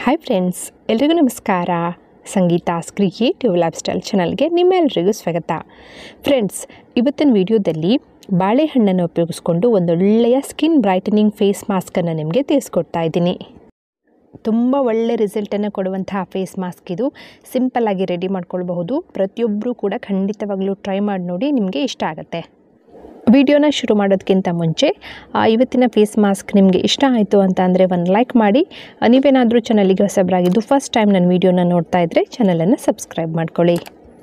hi friends ಎಲ್ರಿಗೂ ನಮಸ್ಕಾರ ಸಂಗೀತಾಸ್ creative life style ಚಾನಲ್ಗೆ ನಿಮ್ಮೆಲ್ಲರಿಗೂ ಸ್ವಾಗತ ಫ್ರೆಂಡ್ಸ್ ಇವತ್ತಿನ ವಿಡಿಯೋದಲ್ಲಿ ಬಾಳೆಹಣ್ಣನ್ನು ಉಪಯೋಗಿಸ್ಕೊಂಡು ಒಂದೊಳ್ಳೆಯ ಸ್ಕಿನ್ ಬ್ರೈಟನಿಂಗ್ ಫೇಸ್ ಮಾಸ್ಕನ್ನು ನಿಮಗೆ ತಿಳಿಸ್ಕೊಡ್ತಾ ಇದ್ದೀನಿ ತುಂಬ ಒಳ್ಳೆ ರಿಸಲ್ಟನ್ನು ಕೊಡುವಂತಹ ಫೇಸ್ ಮಾಸ್ಕ್ ಇದು ಸಿಂಪಲ್ಲಾಗಿ ರೆಡಿ ಮಾಡ್ಕೊಳ್ಬಹುದು ಪ್ರತಿಯೊಬ್ಬರೂ ಕೂಡ ಖಂಡಿತವಾಗ್ಲೂ ಟ್ರೈ ಮಾಡಿ ನೋಡಿ ನಿಮಗೆ ಇಷ್ಟ ಆಗುತ್ತೆ ವಿಡಿಯೋನ ಶುರು ಮಾಡೋದಕ್ಕಿಂತ ಮುಂಚೆ ಆ, ಇವತ್ತಿನ ಫೇಸ್ ಮಾಸ್ಕ್ ನಿಮಗೆ ಇಷ್ಟ ಆಯಿತು ಅಂತ ಅಂದರೆ ಒಂದು ಲೈಕ್ ಮಾಡಿ ಆ, ನೀವೇನಾದರೂ ಚಾನಲಿಗೆ ಹೊಸಬರಾಗಿದ್ದು ಫಸ್ಟ್ ಟೈಮ್ ನನ್ನ ವಿಡಿಯೋನ ನೋಡ್ತಾ ಇದ್ದರೆ ಚಾನಲನ್ನು ಸಬ್ಸ್ಕ್ರೈಬ್ ಮಾಡ್ಕೊಳ್ಳಿ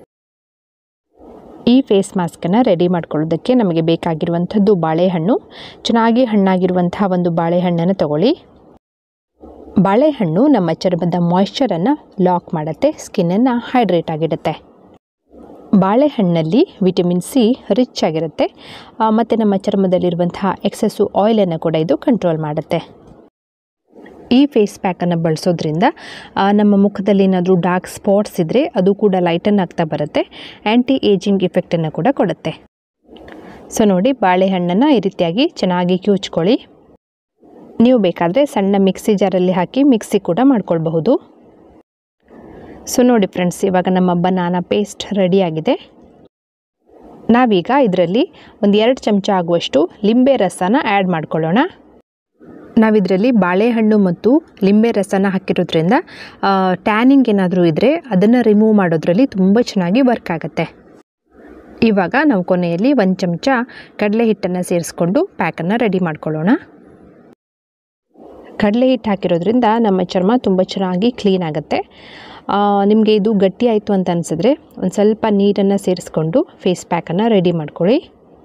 ಈ ಫೇಸ್ ಮಾಸ್ಕನ್ನು ರೆಡಿ ಮಾಡ್ಕೊಳ್ಳೋದಕ್ಕೆ ನಮಗೆ ಬೇಕಾಗಿರುವಂಥದ್ದು ಬಾಳೆಹಣ್ಣು ಚೆನ್ನಾಗಿ ಹಣ್ಣಾಗಿರುವಂತಹ ಒಂದು ಬಾಳೆಹಣ್ಣನ್ನು ತಗೊಳ್ಳಿ ಬಾಳೆಹಣ್ಣು ನಮ್ಮ ಚರ್ಮದ ಮಾಯ್ಶ್ಚರನ್ನು ಲಾಕ್ ಮಾಡುತ್ತೆ ಸ್ಕಿನ್ನನ್ನು ಹೈಡ್ರೇಟ್ ಆಗಿಡುತ್ತೆ ಬಾಳೆಹಣ್ಣಲ್ಲಿ ವಿಟಮಿನ್ ಸಿ ರಿಚ್ ಆಗಿರುತ್ತೆ ಆ, ಮತ್ತು ನಮ್ಮ ಚರ್ಮದಲ್ಲಿರುವಂತಹ ಎಕ್ಸಸ್ಸು ಆಯಿಲನ್ನು ಕೂಡ ಇದು ಕಂಟ್ರೋಲ್ ಮಾಡುತ್ತೆ ಈ ಫೇಸ್ ಪ್ಯಾಕನ್ನು ಬಳಸೋದ್ರಿಂದ ಆ, ನಮ್ಮ ಮುಖದಲ್ಲಿ ಏನಾದರೂ ಡಾರ್ಕ್ ಸ್ಪಾಟ್ಸ್ ಇದ್ದರೆ ಅದು ಕೂಡ ಲೈಟನ್ ಆಗ್ತಾ ಬರುತ್ತೆ ಆ್ಯಂಟಿ ಏಜಿಂಗ್ ಇಫೆಕ್ಟನ್ನು ಕೂಡ ಕೊಡುತ್ತೆ ಸೊ ನೋಡಿ ಬಾಳೆಹಣ್ಣನ್ನು ಈ ರೀತಿಯಾಗಿ ಚೆನ್ನಾಗಿ ಕಿವುಚ್ಕೊಳ್ಳಿ ನೀವು ಬೇಕಾದರೆ ಸಣ್ಣ ಮಿಕ್ಸಿ ಜಾರಲ್ಲಿ ಹಾಕಿ ಮಿಕ್ಸಿ ಕೂಡ ಮಾಡ್ಕೊಳ್ಬಹುದು ಸೊ ನೋಡಿ ಫ್ರೆಂಡ್ಸ್ ಇವಾಗ ನಮ್ಮ ಬನಾನಾ ಪೇಸ್ಟ್ ರೆಡಿಯಾಗಿದೆ ನಾವೀಗ ಇದರಲ್ಲಿ ಒಂದು ಎರಡು ಚಮಚ ಆಗುವಷ್ಟು ಲಿಂಬೆ ರಸನ ಆ್ಯಡ್ ಮಾಡ್ಕೊಳ್ಳೋಣ ನಾವಿದರಲ್ಲಿ ಬಾಳೆಹಣ್ಣು ಮತ್ತು ಲಿಂಬೆ ರಸನ ಹಾಕಿರೋದ್ರಿಂದ ಟ್ಯಾನಿಂಗ್ ಏನಾದರೂ ಇದ್ದರೆ ಅದನ್ನು ರಿಮೂವ್ ಮಾಡೋದ್ರಲ್ಲಿ ತುಂಬ ಚೆನ್ನಾಗಿ ವರ್ಕ್ ಆಗುತ್ತೆ ಇವಾಗ ನಾವು ಕೊನೆಯಲ್ಲಿ ಒಂದು ಚಮಚ ಕಡಲೆ ಹಿಟ್ಟನ್ನು ಸೇರಿಸ್ಕೊಂಡು ಪ್ಯಾಕನ್ನು ರೆಡಿ ಮಾಡ್ಕೊಳ್ಳೋಣ ಕಡಲೆ ಹಿಟ್ಟು ಹಾಕಿರೋದ್ರಿಂದ ನಮ್ಮ ಚರ್ಮ ತುಂಬ ಚೆನ್ನಾಗಿ ಕ್ಲೀನ್ ಆಗುತ್ತೆ ನಿಮಗೆ ಇದು ಗಟ್ಟಿ ಆಯಿತು ಅಂತ ಅನಿಸಿದ್ರೆ ಒಂದು ಸ್ವಲ್ಪ ನೀರನ್ನು ಸೇರಿಸ್ಕೊಂಡು ಫೇಸ್ ಪ್ಯಾಕನ್ನು ರೆಡಿ ಮಾಡ್ಕೊಳ್ಳಿ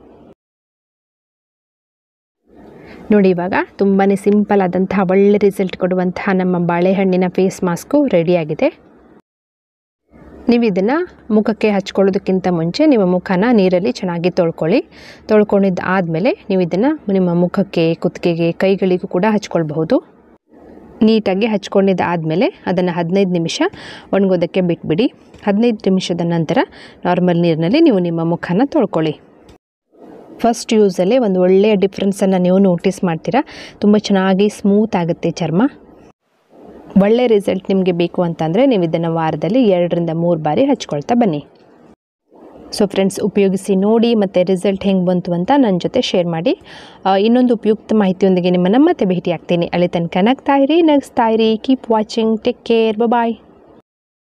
ನೋಡಿ ಇವಾಗ ತುಂಬಾ ಸಿಂಪಲ್ ಆದಂತಹ ಒಳ್ಳೆ ರಿಸಲ್ಟ್ ಕೊಡುವಂತಹ ನಮ್ಮ ಬಾಳೆಹಣ್ಣಿನ ಫೇಸ್ ಮಾಸ್ಕು ರೆಡಿಯಾಗಿದೆ ನೀವು ಇದನ್ನು ಮುಖಕ್ಕೆ ಹಚ್ಕೊಳ್ಳೋದಕ್ಕಿಂತ ಮುಂಚೆ ನಿಮ್ಮ ಮುಖನ ನೀರಲ್ಲಿ ಚೆನ್ನಾಗಿ ತೊಳ್ಕೊಳ್ಳಿ ತೊಳ್ಕೊಂಡಿದ್ದು ಆದಮೇಲೆ ನೀವು ಇದನ್ನು ನಿಮ್ಮ ಮುಖಕ್ಕೆ ಕುತ್ತಿಗೆಗೆ ಕೈಗಳಿಗೂ ಕೂಡ ಹಚ್ಕೊಳ್ಬಹುದು ನೀಟಾಗಿ ಹಚ್ಕೊಂಡಿದ್ದು ಆದಮೇಲೆ ಅದನ್ನು ಹದಿನೈದು ನಿಮಿಷ ಒಣಗೋದಕ್ಕೆ ಬಿಟ್ಬಿಡಿ ಹದಿನೈದು ನಿಮಿಷದ ನಂತರ ನಾರ್ಮಲ್ ನೀರಿನಲ್ಲಿ ನೀವು ನಿಮ್ಮ ಮುಖನ ತೊಳ್ಕೊಳ್ಳಿ ಫಸ್ಟ್ ಯೂಸಲ್ಲೇ ಒಂದು ಒಳ್ಳೆಯ ಡಿಫ್ರೆನ್ಸನ್ನು ನೀವು ನೋಟಿಸ್ ಮಾಡ್ತೀರಾ ತುಂಬ ಚೆನ್ನಾಗಿ ಸ್ಮೂತ್ ಆಗುತ್ತೆ ಚರ್ಮ ಒಳ್ಳೆ ರಿಸಲ್ಟ್ ನಿಮಗೆ ಬೇಕು ಅಂತಂದರೆ ನೀವು ಇದನ್ನು ವಾರದಲ್ಲಿ ಎರಡರಿಂದ ಮೂರು ಬಾರಿ ಹಚ್ಕೊಳ್ತಾ ಬನ್ನಿ ಸೊ ಫ್ರೆಂಡ್ಸ್ ಉಪಯೋಗಿಸಿ ನೋಡಿ ಮತ್ತು ರಿಸಲ್ಟ್ ಹೆಂಗೆ ಬಂತು ಅಂತ ನನ್ನ ಜೊತೆ ಶೇರ್ ಮಾಡಿ ಆ, ಇನ್ನೊಂದು ಉಪಯುಕ್ತ ಮಾಹಿತಿಯೊಂದಿಗೆ ನಿಮ್ಮನ್ನು ಮತ್ತೆ ಭೇಟಿ ಆಗ್ತೀನಿ ಅಲ್ಲಿ ತನಕ ನಗ್ತಾ ಇರಿ ನಗಿಸ್ತಾ ಇರಿ ಕೀಪ್ ವಾಚಿಂಗ್ ಟೇಕ್ ಕೇರ್ ಬಾಯ್